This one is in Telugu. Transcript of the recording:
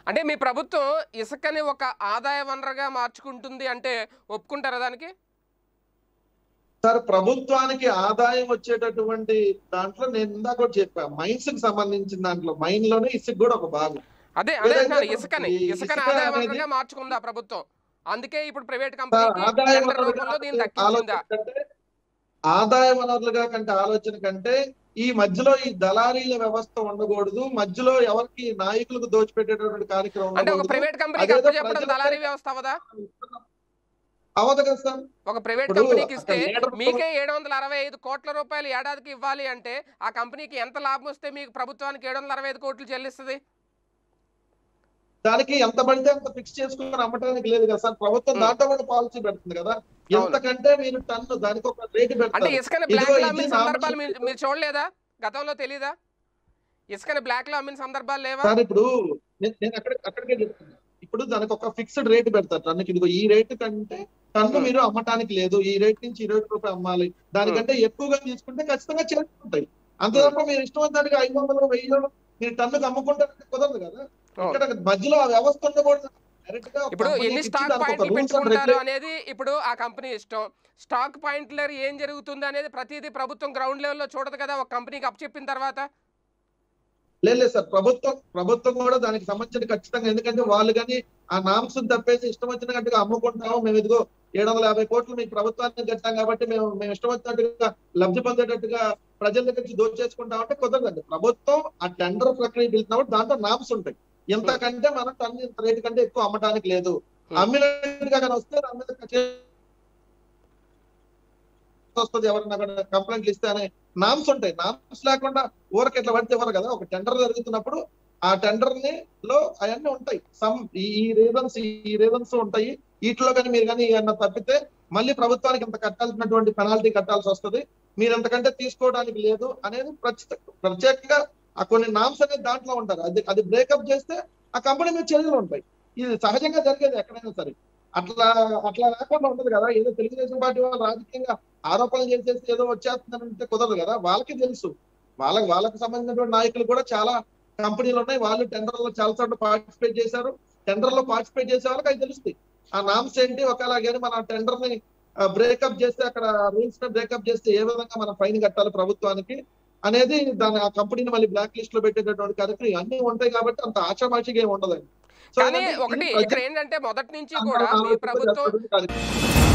అంటే మీ ప్రభుత్వం ఇసుకని ఒక ఆదాయ వనరుగా మార్చుకుంటుంది అంటే ఒప్పుకుంటారా దానికి సార్ ప్రభుత్వానికి ఆదాయం వచ్చేటటువంటి దాంట్లో నేను ఇందాక కూడా చెప్పా మైన్స్ కి సంబంధించిన దాంట్లో మైన్ లోనే ఇసుక కూడా ఒక భాగం అదే అదే ఏదైతే అంటున్నాను ఇసుకని ఈ ఇసుకని ఇసుక ఆదాయ అనేది- వనరుగా మార్చుకుందా ప్రభుత్వం అందుకే ఇప్పుడు ప్రైవేట్ సార్ కంపెనీకి ఆదాయ టెండర్ వనరులుగా రూపంలో దీన్ని దక్కించిందా ఆలోచన కంటే ఆదాయ వనరులుగా కంటే ఆలోచన కంటే ఈ మధ్యలో ఈ దళారీల వ్యవస్థ ఉండకూడదు మధ్యలో ఎవరికి నాయకులకు దోచిపెట్టేటటువంటి కార్యక్రమం అంటే ఒక ఉండకూడదు ప్రైవేట్ కంపెనీకి అదేదో అప్పు చెప్పడం ప్రజలకు- దళారీ వ్యవస్థ అవదా అవదు కదా సార్ ఒక ప్రైవేట్ ఇప్పుడు కంపెనీకి ఇస్తే అక్కడ లీడర్ మీకే ఏడు వందల అరవై ఐదు కోట్ల రూపాయలు ఏడాదికి ఇవ్వాలి అంటే ఆ కంపెనీకి ఎంత లాభం వస్తే మీకు ప్రభుత్వానికి ఏడు వందల అరవై ఐదు కోట్లు చెల్లిస్తుంది దానికి ఎంత పడితే అంత ఫిక్స్ చేసుకుని అమ్మటానికి లేదు కదా సార్ ప్రభుత్వం Hmm. దాంట్లో కూడా పాలసీ పెడుతుంది కదా ఎంతకంటే మీరు టన్ను దానికి ఒక రేటు అంటే పెడతారు ఇసుకని ఇదిగో బ్లాక్ లో ఇది అమ్మిన నా సందర్భాలు మీరు పరిస్థితి. మీరు చూడలేదా గతంలో తెలీదా ఇసుకని బ్లాక్ లో అమ్మిన సందర్భాలు లేవా సార్ ఇప్పుడు నేను నేను అక్కడ అక్కడికే చెప్తున్నా ఇప్పుడు దానికి ఒక ఫిక్స్డ్ రేట్ పెడతారు టన్నుకి ఇదిగో ఈ రేటు కంటే టన్ను Hmm. మీరు అమ్మటానికి లేదు ఈ రేట్ నుంచి ఇరవై రూపాయలు అమ్మాలి దానికంటే ఎక్కువగా తీసుకుంటే ఖచ్చితంగా చేసుకుంటాయి అంతే తప్ప మీరు ఇష్టం వచ్చినట్టుగా ఐదు వందలు వెయ్యి మీరు టన్నుకి అమ్ముకుంటారంటే కుదరదు కదా ఇక్కడ మధ్యలో ఆ వ్యవస్థ ఉండకూడదు డైరెక్ట్ గా ఒక ఇప్పుడు company ఎన్ని కి ఇచ్చి స్టాక్ దానికి ఒక పాయింట్లు rules and పెట్టుకుంటారు regulations అనేది ఇప్పుడు ఆ కంపెనీ ఇష్టం స్టాక్ పాయింట్ల ఏం జరుగుతుంది అనేది ప్రతిదీ ప్రభుత్వం గ్రౌండ్ లెవెల్లో చూడదు కదా ఒక కంపెనీకి అప్ చెప్పిన తర్వాత లేదు లేదు సార్ ప్రభుత్వం ప్రభుత్వం కూడా దానికి సంబంధించిన ఖచ్చితంగా ఎందుకంటే వాళ్ళు కానీ ఆ నామ్స్ తప్పేసి ఇష్టం వచ్చినట్టుగా అమ్ముకుంటాము మేము ఇదిగో ఏడు వందల యాభై కోట్లు మీకు ప్రభుత్వానికి కట్టాం కాబట్టి మేము మేము ఇష్టం వచ్చినట్టుగా లబ్ధి పొందేటట్టుగా ప్రజల దగ్గర నుంచి దోచేసుకుంటాం అంటే కుదరదండి ప్రభుత్వం ఆ టెండర్ ప్రక్రియ పిలిచినప్పుడు దాంట్లో నామ్స్ ఉంటాయి ఎంతకంటే మనం టన్ ఇంత రేటు కంటే ఎక్కువ అమ్మటానికి లేదు Hmm. అమ్మినట్టుగా కానీ వస్తే దాని మీద ఖచ్చితంగా వస్తుంది ఎవరన్నా కంప్లైంట్లు ఇస్తే అనే నామ్స్ ఉంటాయి నామ్స్ లేకుండా ఊరికి ఎట్లా పడితే ఇవ్వరు కదా ఒక టెండర్ జరుగుతున్నప్పుడు ఆ టెండర్ ని లో అవన్నీ ఉంటాయి సమ్ ఈ రీజన్స్ ఈ రీజన్స్ ఉంటాయి వీటిలో కానీ మీరు కానీ ఏమన్నా తప్పితే మళ్ళీ ప్రభుత్వానికి ఇంత కట్టాల్సినటువంటి పెనాల్టీ కట్టాల్సి వస్తుంది మీరు ఎంతకంటే తీసుకోవడానికి లేదు అనేది ప్రత్యేక ప్రత్యేకంగా ఆ కొన్ని నామ్స్ అనేది దాంట్లో ఉంటారు అది అది బ్రేకప్ చేస్తే ఆ కంపెనీ మీద చర్యలు ఉంటాయి ఇది సహజంగా జరిగేది ఎక్కడైనా సరే అట్లా అట్లా లేకుండా ఉండదు కదా ఏదో తెలుగుదేశం పార్టీ వాళ్ళు రాజకీయంగా ఆరోపణలు చేసేసి ఏదో వచ్చేస్తుందంటే కుదరదు కదా వాళ్ళకి తెలుసు వాళ్ళకి వాళ్ళకి సంబంధించినటువంటి నాయకులు కూడా చాలా కంపెనీలు ఉన్నాయి వాళ్ళు టెండర్ లో చాలా చోట్ల పార్టిసిపేట్ చేశారు టెండర్ లో పార్టిసిపేట్ చేసే వాళ్ళకి అవి తెలుస్తాయి ఆ నామ్స్ ఏంటి ఒకవేళ కానీ మన టెండర్ ని బ్రేకప్ చేస్తే అక్కడ రూల్స్ ని బ్రేకప్ చేస్తే ఏ విధంగా మనం ఫైన్ కట్టాలి ప్రభుత్వానికి అనేది దాని ఆ కంపెనీని మళ్ళీ బ్లాక్ లిస్ట్ లో పెట్టేటటువంటి కార్యక్రమం అన్ని ఉంటాయి కాబట్టి అంత ఆచామాచిగా ఏమి ఉండదండి సో కానీ ఏంటంటే ఒకటి ఇది ఇక్కడ ఏంటంటే మొదటి నుంచి ప్రజల కూడా మీ ఆలోచనతో ప్రభుత్వం చేస్తున్నటువంటి కార్యక్రమం.